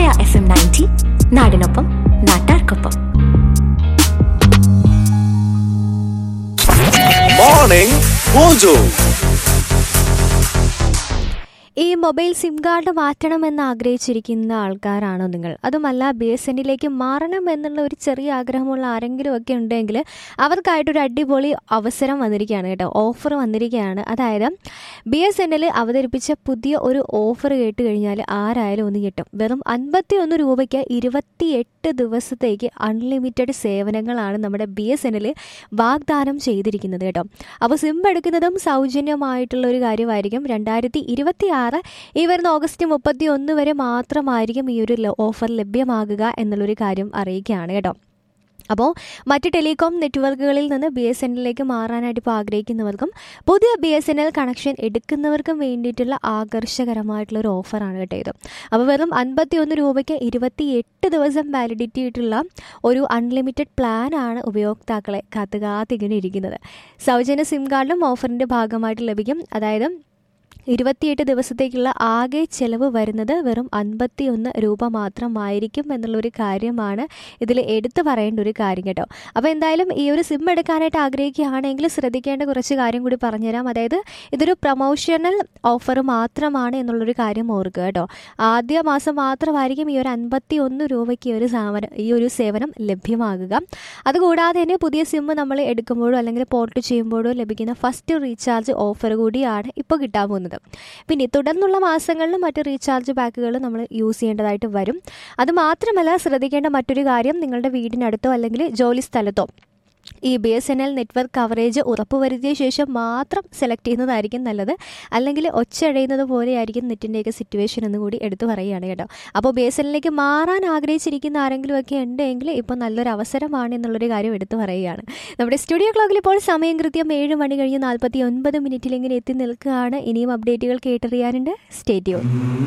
F M ninety നാടിനൊപ്പം നാട്ടാർക്കൊപ്പം Morning Mojo. ഈ മൊബൈൽ സിം കാർഡ് മാറ്റണമെന്ന് ആഗ്രഹിച്ചിരിക്കുന്ന ആൾക്കാരാണോ നിങ്ങൾ അതുമല്ല ബി എസ് എന്നിലേക്ക് മാറണം എന്നുള്ള ഒരു ചെറിയ ആഗ്രഹമുള്ള ആരെങ്കിലും ഒക്കെ ഉണ്ടെങ്കിൽ അവർക്കായിട്ടൊരു അടിപൊളി അവസരം വന്നിരിക്കുകയാണ് കേട്ടോ ഓഫർ വന്നിരിക്കുകയാണ് അതായത് ബി എസ് എൻ എൽ അവതരിപ്പിച്ച പുതിയ ഒരു ഓഫർ കേട്ട് കഴിഞ്ഞാൽ ആരായാലും ഒന്ന് കിട്ടും വെറും അൻപത്തി ഒന്ന് രൂപയ്ക്ക് ഇരുപത്തിയെട്ട് ദിവസത്തേക്ക് അൺലിമിറ്റഡ് സേവനങ്ങളാണ് നമ്മുടെ ബി എസ് എൻ എൽ വാഗ്ദാനം ചെയ്തിരിക്കുന്നത് കേട്ടോ അപ്പോൾ സിം എടുക്കുന്നതും സൗജന്യമായിട്ടുള്ള ഒരു കാര്യമായിരിക്കും രണ്ടായിരത്തി ഇരുപത്തി ആറ് ഈ വരുന്ന ഓഗസ്റ്റ് മുപ്പത്തി ഒന്ന് വരെ മാത്രമായിരിക്കും ഈ ഒരു ല- ഓഫർ ലഭ്യമാകുക എന്നുള്ളൊരു കാര്യം അറിയിക്കുകയാണ് കേട്ടോ അപ്പോൾ മറ്റ് ടെലികോം നെറ്റ്വർക്കുകളിൽ നിന്ന് ബി എസ് എൻ എല്ലിലേക്ക് മാറാനായിട്ട് ഇപ്പോൾ ആഗ്രഹിക്കുന്നവർക്കും പുതിയ B S N L connection എടുക്കുന്നവർക്കും വേണ്ടിയിട്ടുള്ള ആകർഷകരമായിട്ടുള്ള ഒരു ഓഫറാണ് കേട്ടോ ഇത് അപ്പോൾ വെറും അൻപത്തി ഒന്ന് രൂപയ്ക്ക് ഇരുപത്തി എട്ട് ദിവസം വാലിഡിറ്റി ആയിട്ടുള്ള ഒരു അൺലിമിറ്റഡ് പ്ലാനാണ് ഉപയോക്താക്കളെ കാത്തു കാത്തിങ്ങനെ ഇരിക്കുന്നത് സൗജന്യ സിം കാർഡും ഓഫറിൻ്റെ ഭാഗമായിട്ട് ലഭിക്കും അതായത് ഇരുപത്തിയെട്ട് ദിവസത്തേക്കുള്ള ആകെ ചെലവ് വരുന്നത് വെറും അൻപത്തി ഒന്ന് രൂപ മാത്രമായിരിക്കും എന്നുള്ളൊരു കാര്യമാണ് ഇതിൽ എടുത്തു പറയേണ്ട ഒരു കാര്യം കേട്ടോ അപ്പോൾ എന്തായാലും ഈ ഒരു സിം എടുക്കാനായിട്ട് ആഗ്രഹിക്കുകയാണെങ്കിൽ ശ്രദ്ധിക്കേണ്ട കുറച്ച് കാര്യം കൂടി പറഞ്ഞുതരാം അതായത് ഇതൊരു പ്രൊമോഷണൽ ഓഫർ മാത്രമാണ് എന്നുള്ളൊരു കാര്യം ഓർക്കുക കേട്ടോ ആദ്യ മാസം മാത്രമായിരിക്കും ഈ ഒരു അൻപത്തി ഒന്ന് രൂപയ്ക്ക് ഈ ഒരു സാധനം ഈ ഒരു സേവനം ലഭ്യമാകുക അതുകൂടാതെ തന്നെ പുതിയ സിം നമ്മൾ എടുക്കുമ്പോഴോ അല്ലെങ്കിൽ പോർട്ട് ചെയ്യുമ്പോഴോ ലഭിക്കുന്ന ഫസ്റ്റ് റീചാർജ് ഓഫർ കൂടിയാണ് ഇപ്പോൾ കിട്ടാൻ പോകുന്നത് പിന്നെ തുടർന്നുള്ള മാസങ്ങളിലും മറ്റ് റീചാർജ് പാക്കുകൾ നമ്മൾ യൂസ് ചെയ്യേണ്ടതായിട്ട് വരും അത് മാത്രമല്ല ശ്രദ്ധിക്കേണ്ട മറ്റൊരു കാര്യം നിങ്ങളുടെ വീടിനടുത്തോ അല്ലെങ്കിൽ ജോലി സ്ഥലത്തോ ഈ B S N L network coverage ഉറപ്പുവരുത്തിയ ശേഷം മാത്രം സെലക്ട് ചെയ്യുന്നതായിരിക്കും നല്ലത് അല്ലെങ്കിൽ ഒച്ചഴയുന്നത് പോലെയായിരിക്കും നെറ്റിൻ്റെയൊക്കെ സിറ്റുവേഷൻ എന്ന് കൂടി എടുത്തു പറയുകയാണ് കേട്ടോ അപ്പോൾ ബി എസ് എന്നിലേക്ക് മാറാൻ ആഗ്രഹിച്ചിരിക്കുന്ന ആരെങ്കിലും ഒക്കെ ഉണ്ടെങ്കിൽ ഇപ്പോൾ നല്ലൊരു അവസരമാണ് എന്നുള്ളൊരു കാര്യം എടുത്തു പറയുകയാണ് നമ്മുടെ സ്റ്റുഡിയോ ക്ലോക്കിൽ ഇപ്പോൾ സമയം കൃത്യം ഏഴ് മണി കഴിഞ്ഞ് നാൽപ്പത്തി ഒൻപത് മിനിറ്റിൽ ഇങ്ങനെ എത്തി നിൽക്കുകയാണ് ഇനിയും അപ്ഡേറ്റുകൾ കേട്ടറിയാനുണ്ട് സ്റ്റേറ്റ്